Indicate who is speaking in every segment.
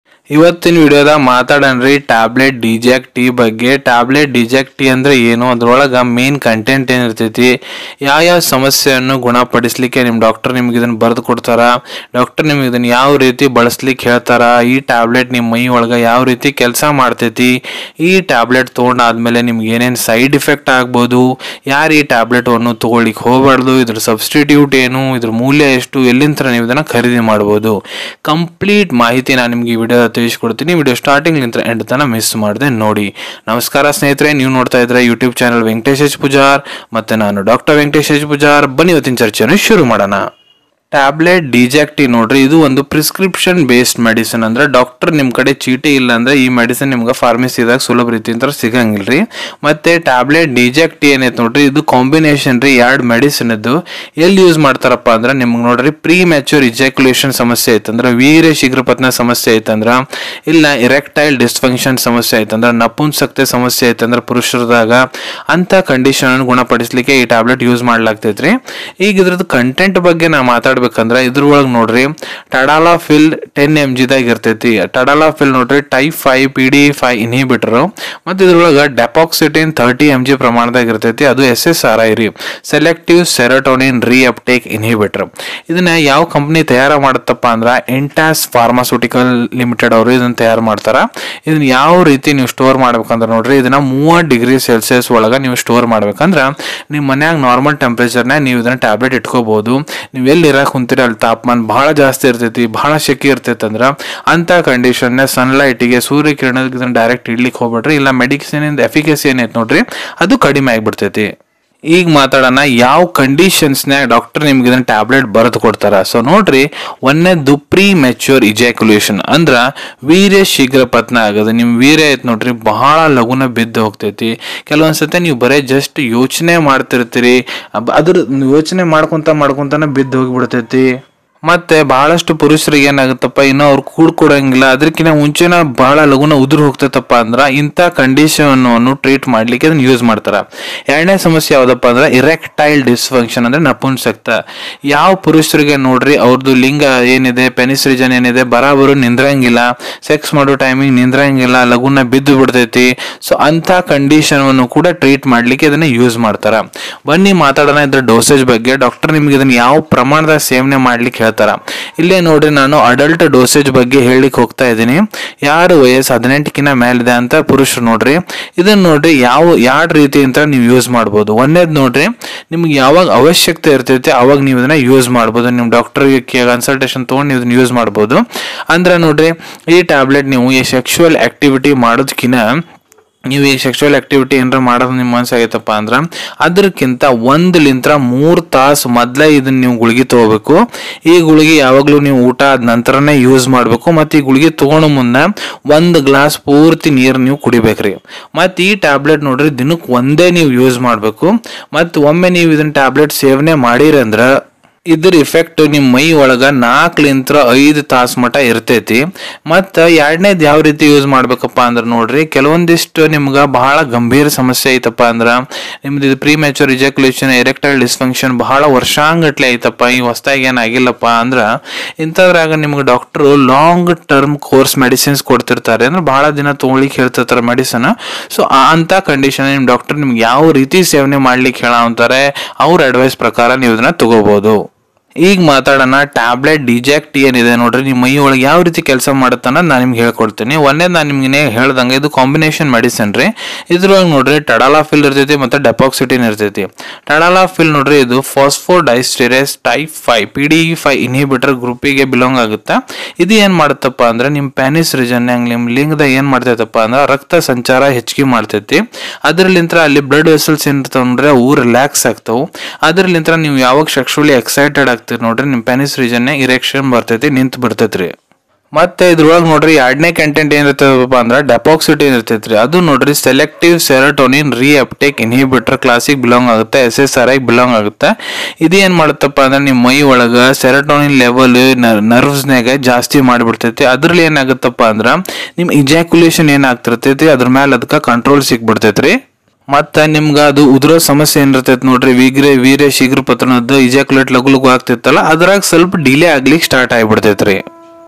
Speaker 1: ಇವತ್ತಿನ ವಿಡಿಯೋದಾಗ ಮಾತಾಡನ್ರಿ ಟ್ಯಾಬ್ಲೆಟ್ ಡಿಜೆಕ್ ಟಿ ಬಗ್ಗೆ ಟ್ಯಾಬ್ಲೆಟ್ ಡಿಜೆಕ್ ಟಿ ಅಂದ್ರೆ ಏನು ಅದ್ರೊಳಗೆ ಮೇನ್ ಕಂಟೆಂಟ್ ಏನಿರ್ತೈತಿ ಯಾವ ಯಾವ ಸಮಸ್ಯೆಯನ್ನು ಗುಣಪಡಿಸ್ಲಿಕ್ಕೆ ನಿಮ್ಮ ಡಾಕ್ಟರ್ ನಿಮ್ಗೆ ಇದನ್ನ ಬರೆದು ಕೊಡ್ತಾರ ಡಾಕ್ಟರ್ ನಿಮ್ಗೆ ಇದನ್ನ ಯಾವ ರೀತಿ ಬಳಸ್ಲಿಕ್ಕೆ ಹೇಳ್ತಾರ ಈ ಟ್ಯಾಬ್ಲೆಟ್ ನಿಮ್ಮ ಮೈ ಒಳಗೆ ಯಾವ ರೀತಿ ಕೆಲಸ ಮಾಡ್ತೈತಿ ಈ ಟ್ಯಾಬ್ಲೆಟ್ ತೊಗೊಂಡಾದ್ಮೇಲೆ ನಿಮ್ಗೆ ಏನೇನು ಸೈಡ್ ಇಫೆಕ್ಟ್ ಆಗ್ಬೋದು ಯಾರು ಈ ಟ್ಯಾಬ್ಲೆಟನ್ನು ತೊಗೊಳ್ಳಿಕ್ಕೆ ಹೋಗಬಾರ್ದು ಇದ್ರ ಸಬ್ಸ್ಟಿಟ್ಯೂಟ್ ಏನು ಇದ್ರ ಮೂಲ್ಯ ಎಷ್ಟು ಎಲ್ಲಿಂದ ನೀವು ಇದನ್ನ ಖರೀದಿ ಮಾಡ್ಬೋದು ಕಂಪ್ಲೀಟ್ ಮಾಹಿತಿ ನಾನು ನಿಮ್ಗೆ ಈ ವಿಡಿಯೋ ತಿಳಿಸ್ಕೊಡ್ತೀನಿ ವಿಡಿಯೋ ಸ್ಟಾರ್ಟಿಂಗ್ಲಿಂದ ಎಂಡ್ ತನಕ ಮಿಸ್ ಮಾಡಿದೆ ನೋಡಿ ನಮಸ್ಕಾರ ಸ್ನೇಹಿತರೆ ನೀವು ನೋಡ್ತಾ ಇದ್ರೆ YouTube channel Venkatesh H Poojar ಮತ್ತೆ ನಾನು ಡಾಕ್ಟರ್ ವೆಂಕಟೇಶ್ ಎಚ್ ಪೂಜಾರ್ ಬನ್ನಿ ಇವತ್ತಿನ ಚರ್ಚೆಯನ್ನು ಶುರು ಮಾಡೋಣ ಟ್ಯಾಬ್ಲೆಟ್ ಡಿಜೆಕ್ಟಿ ನೋಡ್ರಿ ಇದು ಒಂದು ಪ್ರಿಸ್ಕ್ರಿಪ್ಷನ್ ಬೇಸ್ಡ್ ಮೆಡಿಸಿನ್ ಅಂದ್ರೆ ಡಾಕ್ಟರ್ ನಿಮ್ಮ ಕಡೆ ಚೀಟಿ ಇಲ್ಲ ಅಂದ್ರೆ ಈ ಮೆಡಿಸಿನ್ ನಿಮ್ಗೆ ಫಾರ್ಮಸಿದಾಗ ಸುಲಭ ರೀತಿಯಿಂದ ಸಿಗಂಗಿಲ್ರಿ ಮತ್ತೆ ಟ್ಯಾಬ್ಲೆಟ್ ಡಿಜೆಕ್ಟಿ ಏನೈತೆ ನೋಡ್ರಿ ಇದು ಕಾಂಬಿನೇಷನ್ ರೀ ಎರಡು ಮೆಡಿಸಿನ್ ಇದು ಎಲ್ಲಿ ಯೂಸ್ ಮಾಡ್ತಾರಪ್ಪ ಅಂದ್ರೆ ನಿಮ್ಗೆ ನೋಡ್ರಿ ಪ್ರೀ ಮ್ಯಾಚೂರ್ ಇಜಾಕ್ಯುಲೇಷನ್ ಸಮಸ್ಯೆ ಐತಂದ್ರ ವೀರ್ಯ ಶೀಘ್ರಪತ್ನ ಸಮಸ್ಯೆ ಐತಂದ್ರ ಇಲ್ಲ ಇರೆಕ್ಟೈಲ್ ಡಿಸ್ಫಂಕ್ಷನ್ ಸಮಸ್ಯೆ ಐತಂದ್ರ ನಪುಂಸಕ್ತೆ ಸಮಸ್ಯೆ ಐತಂದ್ರ ಪುರುಷರದಾಗ ಅಂತ ಕಂಡೀಷನ್ ಗುಣಪಡಿಸ್ಲಿಕ್ಕೆ ಈ ಟ್ಯಾಬ್ಲೆಟ್ ಯೂಸ್ ಮಾಡ್ಲಾಗ್ತೈತ್ರಿ ಈಗ ಇದ್ರದ್ದು ಕಂಟೆಂಟ್ ಬಗ್ಗೆ ನಾ ಮಾತಾಡ್ಬೇಕಂದ್ರ ಇದ್ರೊಳಗೆ ನೋಡ್ರಿ ಟಡಾಲಾ ಫಿಲ್ ಟೆನ್ ಎಮ್ ಜಿದಾಗ ಇರ್ತೈತಿ ಟಡಾಲಾ ಫಿಲ್ ನೋಡ್ರಿ type five P D five inhibitor ಮತ್ತು ಇದ್ರೊಳಗೆ ಡೆಪಾಕ್ಸಿಟಿನ್ ತರ್ಟಿ ಎಮ್ ಜಿ ಪ್ರಮಾಣದಾಗ ಇರ್ತೈತಿ ಅದು ಎಸ್ ಎಸ್ ಆರ್ ಐ ರೀ selective serotonin reuptake inhibitor ಇದನ್ನ ಯಾವ ಕಂಪ್ನಿ ತಯಾರ ಮಾಡುತ್ತಪ್ಪ ಅಂದ್ರ ಎಂಟಾಸ್ ಫಾರ್ಮಾಸ್ಯೂಟಿಕಲ್ ಲಿಮಿಟೆಡ್ ಅವರು ಇದನ್ನ ತಯಾರು ಮಾಡ್ತಾರ ಇದನ್ನ ಯಾವ ರೀತಿ ನೀವು ಸ್ಟೋರ್ ಮಾಡ್ಬೇಕಂದ್ರೆ ನೋಡ್ರಿ ಇದನ್ನ ಮೂವತ್ತು ಡಿಗ್ರಿ ಸೆಲ್ಸಿಯಸ್ ಒಳಗ ನೀವು ಸ್ಟೋರ್ ಮಾಡ್ಬೇಕಂದ್ರ ನಿಮ್ಮ ಮನ್ಯಾಗ ನಾರ್ಮಲ್ ಟೆಂಪ್ರೇಚರ್ನ ನೀವು ಇದನ್ನ ಟ್ಯಾಬ್ಲೆಟ್ ಇಟ್ಕೋಬಹುದು ನೀವು ಎಲ್ಲಿ ಇರಕ್ ಕುಂತೀರಿ ಅಲ್ಲಿ ತಾಪಮಾನ ಬಹಳ ಜಾಸ್ತಿ ಇರ್ತೈತಿ ಬಹಳ ಶೆಕೆ ಇರ್ತೈತಿ ಅಂದ್ರ ಅಂತ ಕಂಡೀಷನ್ ಸನ್ಲೈಟಿಗೆ ಸೂರ್ಯ ಕಿರಣಕ್ಕೆ ಇದನ್ನ ಡೈರೆಕ್ಟ್ ಇಡ್ಲಿಕ್ಕೆ ಹೋಗ್ಬೇಡ್ರಿ ಇಲ್ಲ ಮೆಡಿಸಿನ್ ಎಫಿಕಸಿ ಏನೈತೆ ನೋಡ್ರಿ ಅದು ಕಡಿಮೆ ಆಗಿಬಿಡ್ತೈತಿ ಈಗ ಮಾತಾಡೋಣ ಯಾವ ಕಂಡೀಷನ್ಸ್ನ್ಯಾಗ ಡಾಕ್ಟರ್ ನಿಮ್ಗೆ ಇದನ್ನ ಟ್ಯಾಬ್ಲೆಟ್ ಬರೆದು ಕೊಡ್ತಾರ ಸೊ ನೋಡ್ರಿ ಒಂದನೇದು ಪ್ರೀ ಮೆಚ್ಯೂರ್ ಇಜಾಕ್ಯುಲೇಷನ್ ಅಂದ್ರ ವೀರ್ಯ ಶೀಘ್ರ ಪತ್ನ ಆಗದ ನಿಮ್ ವೀರ್ಯ ಐತ್ ನೋಡ್ರಿ ಬಹಳ ಲಗುನ ಬಿದ್ದು ಹೋಗ್ತೈತಿ ಕೆಲವೊಂದ್ಸತಿ ನೀವು ಬರೇ ಜಸ್ಟ್ ಯೋಚನೆ ಮಾಡ್ತಿರ್ತೀರಿ ಅಬ್- ಅದ್ರ ಯೋಚನೆ ಮಾಡ್ಕೊಂತ ಮಾಡ್ಕೊಂತಾನೆ ಬಿದ್ದು ಹೋಗಿಬಿಡ್ತೈತಿ ಮತ್ತೆ ಬಹಳಷ್ಟು ಪುರುಷರಿಗೆ ಏನಾಗುತ್ತಪ್ಪ ಇನ್ನೂ ಅವ್ರು ಕೂಡ್ಕೊಡಂಗಿಲ್ಲ ಅದಕ್ಕಿಂತ ಮುಂಚೆನ ಬಹಳ ಲಗುನ ಉದುರು ಹೋಗ್ತೈತಪ್ಪ ಅಂದ್ರ ಇಂಥ ಕಂಡೀಷನ್ ಅನ್ನು ಟ್ರೀಟ್ ಮಾಡ್ಲಿಕ್ಕೆ ಅದನ್ನ ಯೂಸ್ ಮಾಡ್ತಾರ ಎರಡನೇ ಸಮಸ್ಯೆ ಯಾವ್ದಪ್ಪ ಅಂದ್ರೆ ಇರೆಕ್ಟೈಲ್ ಡಿಸ್ಫಂಕ್ಷನ್ ಅಂದ್ರೆ ನಪುಂಸಕ್ತ ಯಾವ ಪುರುಷರಿಗೆ ನೋಡ್ರಿ ಅವ್ರದ್ದು ಲಿಂಗ ಏನಿದೆ ಪೆನಿಸ್ ರೀಜನ್ ಏನಿದೆ ಬರಾಬರು ನಿಂದ್ರಂಗಿಲ್ಲ ಸೆಕ್ಸ್ ಮಾಡೋ ಟೈಮಿಂಗ್ ನಿಂದ್ರಂಗಿಲ್ಲ ಲಗುನ ಬಿದ್ದು ಬಿಡ್ತೈತಿ ಸೊ ಅಂತ ಕಂಡೀಷನ್ ಅನ್ನು ಕೂಡ ಟ್ರೀಟ್ ಮಾಡ್ಲಿಕ್ಕೆ ಇದನ್ನ ಯೂಸ್ ಮಾಡ್ತಾರ ಬನ್ನಿ ಮಾತಾಡೋಣ ಇದ್ರ ಡೋಸೇಜ್ ಬಗ್ಗೆ ಡಾಕ್ಟರ್ ನಿಮ್ಗೆ ಇದನ್ನ ಯಾವ ಪ್ರಮಾಣದ ಸೇವನೆ ಮಾಡ್ಲಿಕ್ಕೆ ಹೇಳ್ತಾರ ಇಲ್ಲೇ ನೋಡ್ರಿ ನಾನು ಅಡಲ್ಟ್ ಡೋಸೇಜ್ ಬಗ್ಗೆ ಹೇಳಿಕ್ ಹೋಗ್ತಾ ಇದ್ದೀನಿ ಯಾರು ವಯಸ್ಸು ಹದಿನೆಂಟಕ್ಕಿಂತ ಮೇಲಿದೆ ಅಂತ ಪುರುಷರು ನೋಡ್ರಿ ಇದನ್ನ ನೋಡ್ರಿ ಯಾವ ಯಾವ ರೀತಿ ಅಂತ ನೀವು ಯೂಸ್ ಮಾಡ್ಬೋದು ಒಂದೇದ್ ನೋಡ್ರಿ ನಿಮ್ಗೆ ಯಾವಾಗ ಅವಶ್ಯಕತೆ ಇರ್ತೈತೆ ಅವಾಗ ನೀವು ಇದನ್ನ ಯೂಸ್ ಮಾಡ್ಬೋದು ನಿಮ್ಮ ಡಾಕ್ಟರ್ಗೆ ಕನ್ಸಲ್ಟೇಷನ್ ತೊಗೊಂಡು ನೀವು ಇದನ್ನ ಯೂಸ್ ಮಾಡ್ಬೋದು ಅಂದ್ರೆ ನೋಡ್ರಿ ಈ ಟ್ಯಾಬ್ಲೆಟ್ ನೀವು ಈ ಸೆಕ್ಷುವಲ್ ಆಕ್ಟಿವಿಟಿ ಮಾಡೋದಕ್ಕಿಂತ ನೀವು ಈಗ ಸೆಕ್ಷುವಲ್ ಆಕ್ಟಿವಿಟಿ ಏನಾರ ಮಾಡೋದು ನಿಮ್ಮ ಮನಸ್ಸಾಗೈತಪ್ಪ ಅಂದ್ರೆ ಅದಕ್ಕಿಂತ ಒಂದು ಲಿಂತ್ರ ಮೂರು ತಾಸು ಮೊದಲೇ ಇದನ್ನ ನೀವು ಗುಳಿಗೆ ತಗೋಬೇಕು ಈ ಗುಳಿಗೆ ಯಾವಾಗಲೂ ನೀವು ಊಟ ಆದ ನಂತರನೇ ಯೂಸ್ ಮಾಡಬೇಕು ಮತ್ತು ಈ ಗುಳಿಗೆ ತಗೊಳ್ಳೋ ಮುನ್ನ ಒಂದು ಗ್ಲಾಸ್ ಪೂರ್ತಿ ನೀರು ನೀವು ಕುಡಿಬೇಕ್ರಿ ಮತ್ತು ಈ ಟ್ಯಾಬ್ಲೆಟ್ ನೋಡ್ರಿ ದಿನಕ್ಕೆ ಒಂದೇ ನೀವು ಯೂಸ್ ಮಾಡಬೇಕು ಮತ್ತು ಒಮ್ಮೆ ನೀವು ಇದನ್ನ ಟ್ಯಾಬ್ಲೆಟ್ ಸೇವನೆ ಮಾಡಿರಂದ್ರೆ ಇದ್ರ ಇಫೆಕ್ಟ್ ನಿಮ್ಮ ಮೈ ಒಳಗ ನಾಲ್ಕಲಿಂತ್ರ ಐದು ತಾಸು ಮಟ ಇರ್ತೈತಿ ಮತ್ತು ಎರಡನೇದು ಯಾವ ರೀತಿ ಯೂಸ್ ಮಾಡ್ಬೇಕಪ್ಪ ಅಂದ್ರೆ ನೋಡ್ರಿ ಕೆಲವೊಂದಿಷ್ಟು ನಿಮ್ಗೆ ಬಹಳ ಗಂಭೀರ ಸಮಸ್ಯೆ ಐತಪ್ಪ ಅಂದ್ರೆ ನಿಮ್ದು ಇದು premature ejaculation erectile dysfunction ಬಹಳ ವರ್ಷಾಂಗಟ್ಲೆ ಐತಪ್ಪ ಈ ಹೊಸ್ದಾಗಿ ಏನಾಗಿಲ್ಲಪ್ಪ ಅಂದ್ರೆ ಇಂಥದ್ರಾಗ ನಿಮ್ಗೆ doctor long term course medicines ಕೊಡ್ತಿರ್ತಾರೆ ಅಂದ್ರೆ ಬಹಳ ದಿನ ತೊಗೊಳಿಕ್ಕೆ ಹೇಳ್ತಿರ್ತಾರೆ ಮೆಡಿಸನ್ ಸೊ ಅಂತ ಕಂಡೀಷನ್ ನಿಮ್ಮ ಡಾಕ್ಟರ್ ನಿಮ್ಗೆ ಯಾವ ರೀತಿ ಸೇವನೆ ಮಾಡ್ಲಿಕ್ಕೆ ಹೇಳ ಅಂತಾರೆ ಅವ್ರ ಅಡ್ವೈಸ್ ಪ್ರಕಾರ ನೀವು ಇದನ್ನ ತಗೋಬಹುದು ಈಗ ಮಾತಾಡೋಣ ಟ್ಯಾಬ್ಲೆಟ್ ಡಿಜೆಕ್ಟ್ ಏನಿದೆ ನೋಡ್ರಿ ನಿಮ್ಮ ಮೈ ಒಳಗೆ ಯಾವ ರೀತಿ ಕೆಲಸ ಮಾಡುತ್ತೆ ಅನ್ನೋದು ನಾನು ನಿಮ್ಗೆ ಹೇಳ್ಕೊಡ್ತೀನಿ ಒಂದೇ ನಾನು ನಿಮ್ಗೆ ಹೇಳ್ದಂಗೆ ಇದು ಕಾಂಬಿನೇಷನ್ ಮೆಡಿಸಿನ್ ರೀ ಇದ್ರೊಳಗೆ ನೋಡ್ರಿ ಟಡಾಲಾಫಿಲ್ ಇರ್ತೈತಿ ಮತ್ತು ಡೆಪಾಕ್ಸಿಟಿನ್ ಇರ್ತೈತಿ ಟಡಾಲಾಫಿಲ್ ನೋಡ್ರಿ ಇದು phosphodiesterase type five P D five inhibitor ಗ್ರೂಪಿಗೆ ಬಿಲಾಂಗ್ ಆಗುತ್ತೆ ಇದು ಏನು ಮಾಡುತ್ತಪ್ಪ ಅಂದ್ರೆ ನಿಮ್ಮ ಪ್ಯಾನಿಸ್ ರೀಜನ್ ನಿಮ್ಮ ಲಿಂಗದಾಗ ಏನು ಮಾಡ್ತೈತಪ್ಪ ಅಂದ್ರೆ ರಕ್ತ ಸಂಚಾರ ಹೆಚ್ಚಿಗೆ ಮಾಡ್ತೈತಿ ಅದರಲ್ಲಿಂತ್ರ ಅಲ್ಲಿ ಬ್ಲಡ್ ವೆಸಲ್ಸ್ ಏನಿರ್ತಾವ ನೋಡ್ರಿ ಅವು ರಿಲ್ಯಾಕ್ಸ್ ಆಗ್ತಾವು ಅದರಲ್ಲಿಂತ್ರ ನೀವು ಯಾವಾಗ ಸೆಕ್ಷುವಲಿ ಎಕ್ಸೈಟೆಡ್ ಆಗ್ತೀರಿ ನೋಡ್ರಿ ನಿಮ್ಮ ಪೆನಿಸ್ ರೀಜನ್ ಇರೆಕ್ಷನ್ ಬರ್ತೈತಿ ನಿಂತು ಬಿಡ್ತೈತ್ರಿ ಮತ್ತೆ ಇದ್ರೊಳಗೆ ನೋಡ್ರಿ ಎರಡನೇ ಕಂಟೆಂಟ್ ಏನಿರ್ತದಪ್ಪ ಅಂದ್ರೆ ಡೆಪಾಕ್ಸಿಟಿನ್ ಇರ್ತೈತ್ರಿ ಅದು ನೋಡ್ರಿ selective serotonin reuptake inhibitor ಕ್ಲಾಸಿಗೆ ಬಿಲಾಂಗ್ ಆಗುತ್ತೆ S S R I belong ಆಗುತ್ತೆ ಇದು ಏನ್ ಮಾಡುತ್ತಪ್ಪ ಅಂದ್ರೆ ನಿಮ್ಮ ಮೈ ಒಳಗ ಸೆರೋಟೋನಿನ್ ಲೆವೆಲ್ ನರ್ವ್ಸ್ನಾಗ ಜಾಸ್ತಿ ಮಾಡಿಬಿಡ್ತೈತಿ ಅದ್ರಲ್ಲಿ ಏನಾಗುತ್ತಪ್ಪ ಅಂದ್ರೆ ನಿಮ್ಮ ಇಜಾಕ್ಯುಲೇಷನ್ ಏನಾಗ್ತಿರ್ತೈತಿ ಅದ್ರ ಮೇಲೆ ಅದಕ್ಕೆ ಕಂಟ್ರೋಲ್ ಸಿಕ್ಬಿಡ್ತೈತ್ರಿ ಮತ್ತ ನಿಮ್ಗ ಅದು ಉದುರೋ ಸಮಸ್ಯೆ ಏನಿರ್ತೈತಿ ನೋಡ್ರಿ ವೀಗ್ರೆ ವೀರ್ಯ ಶೀಘ್ರ ಪತನದ್ದು ಇಜಾಕ್ಯುಲೇಟ್ ಲಗು ಲಗು ಆಗ್ತಿತ್ತಲ್ಲ ಅದ್ರಾಗ ಸ್ವಲ್ಪ ಡಿಲೇ ಆಗ್ಲಿಕ್ಕೆ ಸ್ಟಾರ್ಟ್ ಆಗಿಬಿಡ್ತೈತ್ರಿ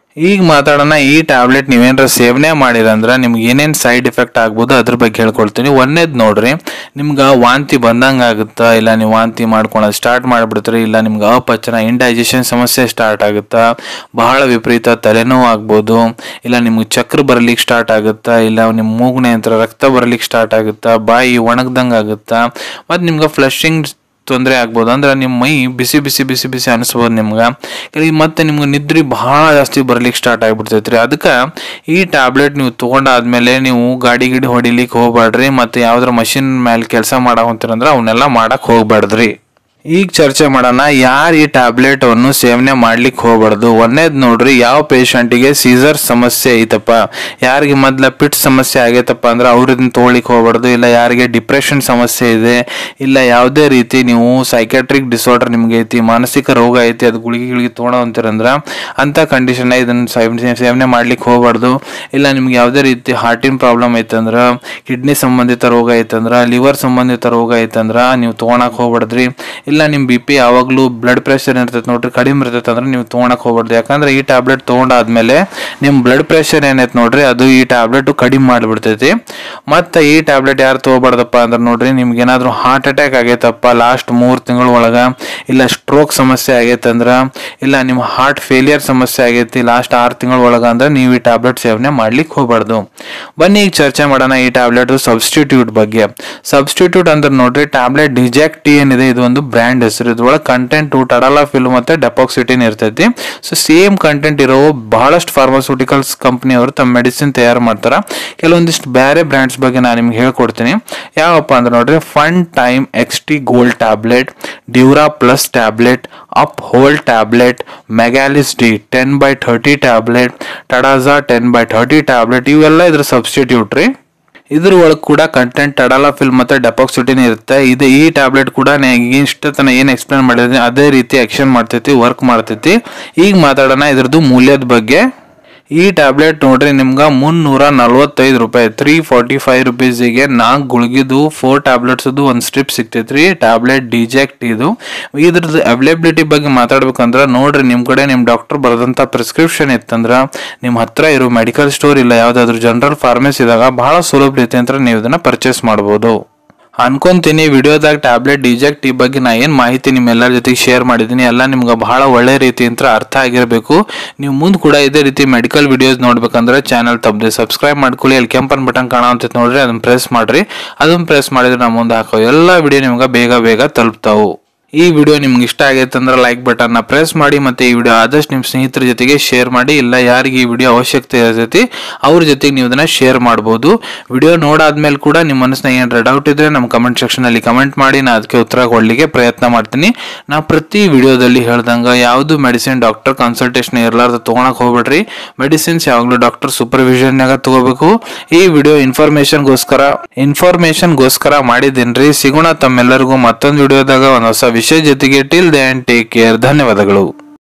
Speaker 1: ಈಗ ಮಾತಾಡೋಣ ಈ ಟ್ಯಾಬ್ಲೆಟ್ ನೀವೇನಾರ ಸೇವನೆ ಮಾಡಿರಂದ್ರೆ ನಿಮ್ಗೆ ಏನೇನು ಸೈಡ್ ಎಫೆಕ್ಟ್ ಆಗ್ಬೋದು ಅದ್ರ ಬಗ್ಗೆ ಹೇಳ್ಕೊಳ್ತೀನಿ ಒಂದೇದು ನೋಡ್ರಿ ನಿಮ್ಗೆ ವಾಂತಿ ಬಂದಂಗೆ ಆಗುತ್ತಾ ಇಲ್ಲ ನೀವು ವಾಂತಿ ಮಾಡ್ಕೊಳೋದು ಸ್ಟಾರ್ಟ್ ಮಾಡಿಬಿಡ್ತೀರಿ ಇಲ್ಲ ನಿಮ್ಗೆ ಅಪಚನ ಇಂಡೈಜೆಷನ್ ಸಮಸ್ಯೆ ಸ್ಟಾರ್ಟ್ ಆಗುತ್ತಾ ಬಹಳ ವಿಪರೀತ ತಲೆನೋವು ಆಗ್ಬೋದು ಇಲ್ಲ ನಿಮ್ಗೆ ಚಕ್ರ ಬರ್ಲಿಕ್ಕೆ ಸ್ಟಾರ್ಟ್ ಆಗುತ್ತಾ ಇಲ್ಲ ನಿಮ್ಮ ಮೂಗ್ನೆ ಅಂತ ರಕ್ತ ಬರ್ಲಿಕ್ಕೆ ಸ್ಟಾರ್ಟ್ ಆಗುತ್ತಾ ಬಾಯಿ ಒಣಗ್ದಂಗೆ ಆಗುತ್ತಾ ಮತ್ತು ನಿಮ್ಗೆ ಫ್ಲಶಿಂಗ್ ತೊಂದರೆ ಆಗ್ಬೋದು ಅಂದ್ರೆ ನಿಮ್ಮ ಮೈ ಬಿಸಿ ಬಿಸಿ ಬಿಸಿ ಬಿಸಿ ಅನಿಸ್ಬೋದು ನಿಮ್ಗೆ ಕೆಲವು ಮತ್ತೆ ನಿಮ್ಗೆ ನಿದ್ರೆ ಭಾಳ ಜಾಸ್ತಿ ಬರ್ಲಿಕ್ಕೆ ಸ್ಟಾರ್ಟ್ ಆಗಿಬಿಡ್ತೈತ್ರಿ ಅದಕ್ಕೆ ಈ ಟ್ಯಾಬ್ಲೆಟ್ ನೀವು ತೊಗೊಂಡಾದ್ಮೇಲೆ ನೀವು ಗಾಡಿ ಗಿಡಿ ಹೊಡಿಲಿಕ್ಕೆ ಹೋಗ್ಬೇಡ್ರಿ ಮತ್ತು ಯಾವ್ದಾರ ಮಷಿನ್ ಮೇಲೆ ಕೆಲಸ ಮಾಡಕ್ ಹೊಂತೀರಂದ್ರೆ ಅವನ್ನೆಲ್ಲ ಮಾಡಕ್ಕೆ ಹೋಗ್ಬೇಡ್ರಿ ಈಗ ಚರ್ಚೆ ಮಾಡೋಣ ಯಾರು ಈ ಟ್ಯಾಬ್ಲೆಟ್ ಅನ್ನು ಸೇವನೆ ಮಾಡ್ಲಿಕ್ಕೆ ಹೋಗ್ಬಾರ್ದು ಒಂದೇದ್ ನೋಡ್ರಿ ಯಾವ ಪೇಷಂಟಿಗೆ ಸೀಸರ್ ಸಮಸ್ಯೆ ಐತಪ್ಪ ಯಾರಿಗೆ ಮೊದ್ಲ ಪಿಟ್ ಸಮಸ್ಯೆ ಆಗೈತಪ್ಪ ಅಂದ್ರೆ ಅವ್ರನ್ನ ತೊಗೊಳಿಕ್ ಹೋಗ್ಬಾರ್ದು ಇಲ್ಲ ಯಾರಿಗೆ ಡಿಪ್ರೆಷನ್ ಸಮಸ್ಯೆ ಇದೆ ಇಲ್ಲ ಯಾವುದೇ ರೀತಿ ನೀವು ಸೈಕ್ಯಾಟ್ರಿಕ್ ಡಿಸಾರ್ಡರ್ ನಿಮ್ಗೆ ಐತಿ ಮಾನಸಿಕ ರೋಗ ಐತಿ ಅದು ಗುಳಿಗೆ ಗಿಳಿಗೆ ತೊಗೊಳೋ ಅಂತೀರಂದ್ರ ಅಂತ ಕಂಡೀಷನ್ ಇದನ್ನ ಸೇವನೆ ಸೇವನೆ ಮಾಡ್ಲಿಕ್ಕೆ ಹೋಗ್ಬಾರ್ದು ಇಲ್ಲ ನಿಮ್ಗೆ ಯಾವುದೇ ರೀತಿ ಹಾರ್ಟಿನ ಪ್ರಾಬ್ಲಮ್ ಐತಂದ್ರ ಕಿಡ್ನಿ ಸಂಬಂಧಿತ ರೋಗ ಐತಂದ್ರ ಲಿವರ್ ಸಂಬಂಧಿತ ರೋಗ ಐತಂದ್ರ ನೀವು ತೊಗೊಳಕ್ ಹೋಗ್ಬಾರ್ದ್ರಿ ಇಲ್ಲ ನಿಮ್ಮ ಬಿ ಪಿ ಯಾವಾಗಲೂ ಬ್ಲಡ್ ಪ್ರೆಷರ್ ಇರ್ತೈತೆ ನೋಡ್ರಿ ಕಡಿಮೆ ಇರ್ತೈತೆ ಅಂದ್ರೆ ನೀವು ತೊಗೊಳಕ್ ಹೋಗ್ಬಾರ್ದು ಯಾಕಂದ್ರೆ ಈ ಟ್ಯಾಬ್ಲೆಟ್ ತೊಗೊಂಡಾದ್ಮೇಲೆ ನಿಮ್ಮ ಬ್ಲಡ್ ಪ್ರೆಷರ್ ಏನೈತೆ ನೋಡ್ರಿ ಅದು ಈ ಟ್ಯಾಬ್ಲೆಟ್ ಕಡಿಮೆ ಮಾಡಿಬಿಡ್ತೈತಿ ಮತ್ತು ಈ ಟ್ಯಾಬ್ಲೆಟ್ ಯಾರು ತೊಗೋಬಾರ್ದಪ್ಪ ಅಂದ್ರೆ ನೋಡ್ರಿ ನಿಮ್ಗೆ ಏನಾದರೂ ಹಾರ್ಟ್ ಅಟ್ಯಾಕ್ ಆಗೈತಪ್ಪ ಲಾಸ್ಟ್ ಮೂರು ತಿಂಗಳ ಒಳಗೆ ಇಲ್ಲ ಸ್ಟ್ರೋಕ್ ಸಮಸ್ಯೆ ಆಗೈತೆ ಅಂದ್ರೆ ಇಲ್ಲ ನಿಮ್ಮ ಹಾರ್ಟ್ ಫೇಲಿಯರ್ ಸಮಸ್ಯೆ ಆಗೈತಿ ಲಾಸ್ಟ್ ಆರು ತಿಂಗಳ ಒಳಗೆ ಅಂದ್ರೆ ನೀವು ಈ ಟ್ಯಾಬ್ಲೆಟ್ ಸೇವನೆ ಮಾಡ್ಲಿಕ್ಕೆ ಹೋಗ್ಬಾರ್ದು ಬನ್ನಿ ಈಗ ಚರ್ಚೆ ಮಾಡೋಣ ಈ ಟ್ಯಾಬ್ಲೆಟ್ ಸಬ್ಸ್ಟಿಟ್ಯೂಟ್ ಬಗ್ಗೆ ಸಬ್ಸ್ಟಿಟ್ಯೂಟ್ ಅಂದ್ರೆ ನೋಡ್ರಿ ಟ್ಯಾಬ್ಲೆಟ್ ಡಿಜೆಕ್ಟ್ ಟಿ ಏನಿದೆ ಇದು ಒಂದು ಬ್ರ್ಯಾಂಡ್ ಹೆಸರು ಇದ್ರೊಳಗೆ ಕಂಟೆಂಟ್ ಟಡಲಾಫಿಲ್ ಮತ್ತೆ ಡೆಪಾಕ್ಸಿಟಿನ್ ಇರ್ತೈತಿ ಸೊ ಸೇಮ್ ಕಂಟೆಂಟ್ ಇರೋ ಬಹಳಷ್ಟು ಫಾರ್ಮಾಸ್ಯೂಟಿಕಲ್ಸ್ ಕಂಪ್ನಿ ಅವರು ತಮ್ಮ ಮೆಡಿಸಿನ್ ತಯಾರು ಮಾಡ್ತಾರ ಕೆಲವೊಂದಿಷ್ಟು ಬೇರೆ ಬ್ರ್ಯಾಂಡ್ಸ್ ಬಗ್ಗೆ ನಾನು ನಿಮ್ಗೆ ಹೇಳ್ಕೊಡ್ತೀನಿ ಯಾವಪ್ಪ ಅಂದ್ರೆ ನೋಡ್ರಿ fun time X T gold tablet Dura plus tablet uphold tablet Megalis D ten by thirty tablet ಟಡಾಜಾ ಟೆನ್ ಬೈ ಥರ್ಟಿ ಟ್ಯಾಬ್ಲೆಟ್ ಇವೆಲ್ಲ ಇದ್ರ ಸಬ್ಸ್ಟಿಟ್ಯೂಟ್ ರೀ ಇದ್ರ ಒಳಗೆ ಕೂಡ ಕಂಟೆಂಟ್ ಟಡಾಲಾಫಿಲ್ ಮತ್ತೆ ಡೆಪಾಕ್ಸಿಟಿನ್ ಇರುತ್ತೆ ಇದು ಈ ಟ್ಯಾಬ್ಲೆಟ್ ಕೂಡ ಇಷ್ಟ ತನ ಏನು ಎಕ್ಸ್ಪ್ಲೇನ್ ಮಾಡಿದ್ರೆ ಅದೇ ರೀತಿ ಆಕ್ಷನ್ ಮಾಡ್ತೈತಿ ವರ್ಕ್ ಮಾಡ್ತೈತಿ ಈಗ ಮಾತಾಡೋಣ ಇದ್ರದ್ದು ಮೂಲ್ಯದ ಬಗ್ಗೆ ಈ ಟ್ಯಾಬ್ಲೆಟ್ ನೋಡ್ರಿ ನಿಮ್ಗೆ ಮುನ್ನೂರ ನಲ್ವತ್ತೈದು ರೂಪಾಯಿ ತ್ರೀ ಫಾರ್ಟಿ ಫೈವ್ ರುಪೀಸಿಗೆ ನಾಲ್ಕು ಗುಳಿಗಿದು ಫೋರ್ ಟ್ಯಾಬ್ಲೆಟ್ಸ್ದು ಒಂದು ಸ್ಟ್ರಿಪ್ ಸಿಗ್ತೈತ್ರಿ ಟ್ಯಾಬ್ಲೆಟ್ ಡಿಜೆಕ್ಟ್ ಇದು ಇದ್ರದ್ದು ಅವೈಲೇಬಿಲಿಟಿ ಬಗ್ಗೆ ಮಾತಾಡ್ಬೇಕಂದ್ರೆ ನೋಡ್ರಿ ನಿಮ್ಮ ಕಡೆ ನಿಮ್ಮ ಡಾಕ್ಟರ್ ಬರೆದಂಥ ಪ್ರಿಸ್ಕ್ರಿಪ್ಷನ್ ಇತ್ತಂದ್ರೆ ನಿಮ್ಮ ಹತ್ರ ಇರೋ ಮೆಡಿಕಲ್ ಸ್ಟೋರ್ ಇಲ್ಲ ಯಾವುದಾದ್ರೂ ಜನರಲ್ ಫಾರ್ಮಸಿ ಇದ್ದಾಗ ಬಹಳ ಸುಲಭ ರೀತಿ ಅಂತ ನೀವು ಇದನ್ನ ಪರ್ಚೇಸ್ ಮಾಡ್ಬೋದು ಅನ್ಕೊಂತೀನಿ ವಿಡಿಯೋದಾಗ ಟ್ಯಾಬ್ಲೆಟ್ ಡಿಜೆಕ್ಟ್ ಈ ಬಗ್ಗೆ ನಾ ಏನು ಮಾಹಿತಿ ನಿಮ್ಮೆಲ್ಲರ ಜೊತೆಗೆ ಶೇರ್ ಮಾಡಿದ್ದೀನಿ ಎಲ್ಲ ನಿಮ್ಗೆ ಬಹಳ ಒಳ್ಳೆ ರೀತಿ ಅಂತ ಅರ್ಥ ಆಗಿರಬೇಕು ನೀವು ಮುಂದೆ ಕೂಡ ಇದೇ ರೀತಿ ಮೆಡಿಕಲ್ ವಿಡಿಯೋಸ್ ನೋಡ್ಬೇಕಂದ್ರೆ ಚಾನಲ್ ತಪ್ಪದೆ ಸಬ್ಸ್ಕ್ರೈಬ್ ಮಾಡ್ಕೊಳ್ಳಿ ಅಲ್ಲಿ ಕೆಂಪನ್ ಬಟನ್ ಕಾಣೋ ಅಂತ ನೋಡ್ರಿ ಅದನ್ನ ಪ್ರೆಸ್ ಮಾಡ್ರಿ ಅದನ್ನ ಪ್ರೆಸ್ ಮಾಡಿದ್ರೆ ನಾ ಮುಂದೆ ಹಾಕೋ ಎಲ್ಲ ವಿಡಿಯೋ ನಿಮ್ಗೆ ಬೇಗ ಬೇಗ ತಲುಪ್ತಾವು ಈ ವಿಡಿಯೋ ನಿಮ್ಗೆ ಇಷ್ಟ ಆಗೈತೆ ಅಂದ್ರೆ ಲೈಕ್ ಬಟನ್ ನ ಪ್ರೆಸ್ ಮಾಡಿ ಮತ್ತೆ ಈ ವಿಡಿಯೋ ಆದಷ್ಟು ನಿಮ್ಮ ಸ್ನೇಹಿತರ ಜೊತೆಗೆ ಶೇರ್ ಮಾಡಿ ಇಲ್ಲ ಯಾರಿಗೆ ಈ ವಿಡಿಯೋ ಅವಶ್ಯಕತೆ ಇರ್ತೈತಿ ಅವ್ರ ಜೊತೆಗೆ ನೀವು ಇದನ್ನ ಶೇರ್ ಮಾಡ್ಬೋದು ವಿಡಿಯೋ ನೋಡಾದ್ಮೇಲೆ ಕೂಡ ನಿಮ್ಮ ಮನಸ್ಸಿನ ಏನಾರ ಡೌಟ್ ಇದ್ರೆ ನಮ್ಮ ಕಮೆಂಟ್ ಸೆಕ್ಷನ್ ಅಲ್ಲಿ ಕಮೆಂಟ್ ಮಾಡಿ ನಾ ಅದಕ್ಕೆ ಉತ್ತರ ಕೊಡ್ಲಿಕ್ಕೆ ಪ್ರಯತ್ನ ಮಾಡ್ತೀನಿ ನಾ ಪ್ರತಿ ವಿಡಿಯೋದಲ್ಲಿ ಹೇಳ್ದಂಗ ಯಾವುದು ಮೆಡಿಸಿನ್ ಡಾಕ್ಟರ್ ಕನ್ಸಲ್ಟೇಷನ್ ಇರಲಾರ್ದ ತಗೊಳಕ್ ಹೋಗ್ಬೇಡ್ರಿ ಮೆಡಿಸಿನ್ಸ್ ಯಾವಾಗಲೂ ಡಾಕ್ಟರ್ ಸೂಪರ್ವಿಷನ್ನಾಗ ತಗೋಬೇಕು ಈ ವಿಡಿಯೋ ಇನ್ಫಾರ್ಮೇಶನ್ಗೋಸ್ಕರ ಇನ್ಫಾರ್ಮೇಶನ್ಗೋಸ್ಕರ ಮಾಡಿದ್ದೀನ್ರಿ ಸಿಗೋಣ ತಮ್ಮೆಲ್ಲರಿಗೂ ಮತ್ತೊಂದು ವಿಡಿಯೋದಾಗ ಒಂದು ಹೊಸ ವಿಷಯ ಜೊತೆಗೆ ಟಿಲ್ ದ್ಯಾನ್ ಟೇಕ್ ಕೇರ್ ಧನ್ಯವಾದಗಳು